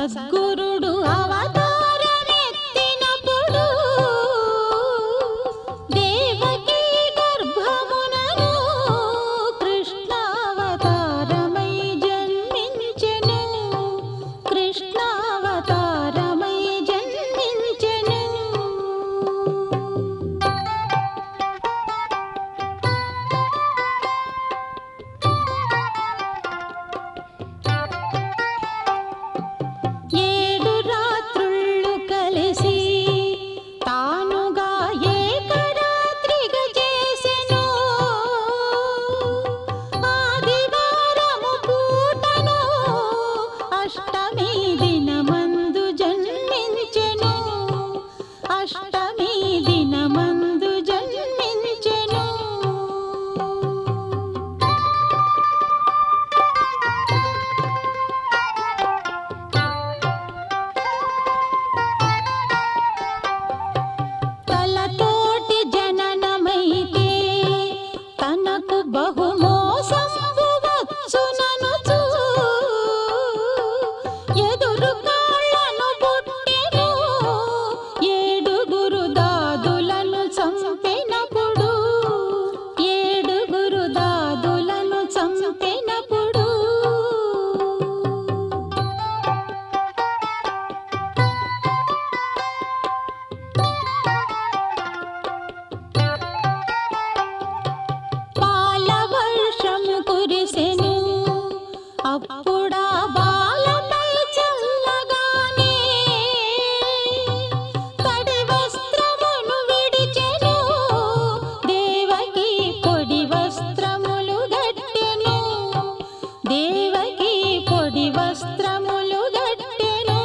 సద్గురుడు అవతారమెత్తినప్పుడు దేవకీ గర్భమునను కృష్ణావతారమై జన్మించెను కృష్ణావతారమై జన్మించెను ఏడు రాత్రుళ్ళు కలిసి తానుగా ఏకరాత్రిగా చేసెను ఆదివారము పూటను అష్టమి దినమందు జన్మించెను అష్టమి దినమందు జన్మించెను తలతోటి జననమైతే తనకు బహుమోసంబు వచ్చుననుచు ఎదురు కాళ్ళను పుట్టెను ఏడుగురు దాదులను చంపినప్పుడు ఏడుగురు దాదులను చంపినప్పుడు పాల వర్షము కురిసెను అప్పుడా బాలపై చల్లగానే తడి వస్త్రమును విడిచెను దేవకి పొడి వస్త్రములు గట్టెను దేవకి పొడి వస్త్రములు గట్టెను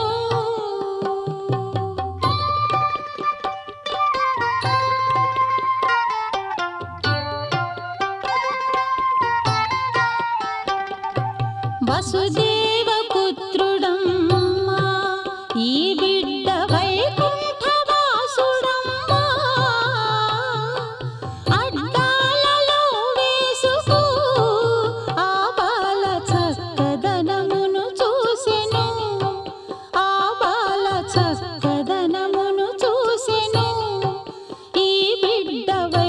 వసుదేవ పుత్రుడమ్మా ఈ బిడ్డ వైకుంఠవాసుడమ్మా అడ్డాలలో వేసుకో ఆ బాల చక్కదనమును చూసెను ఆ బాల చక్కదనమును చూసెను ఈ బిడ్డ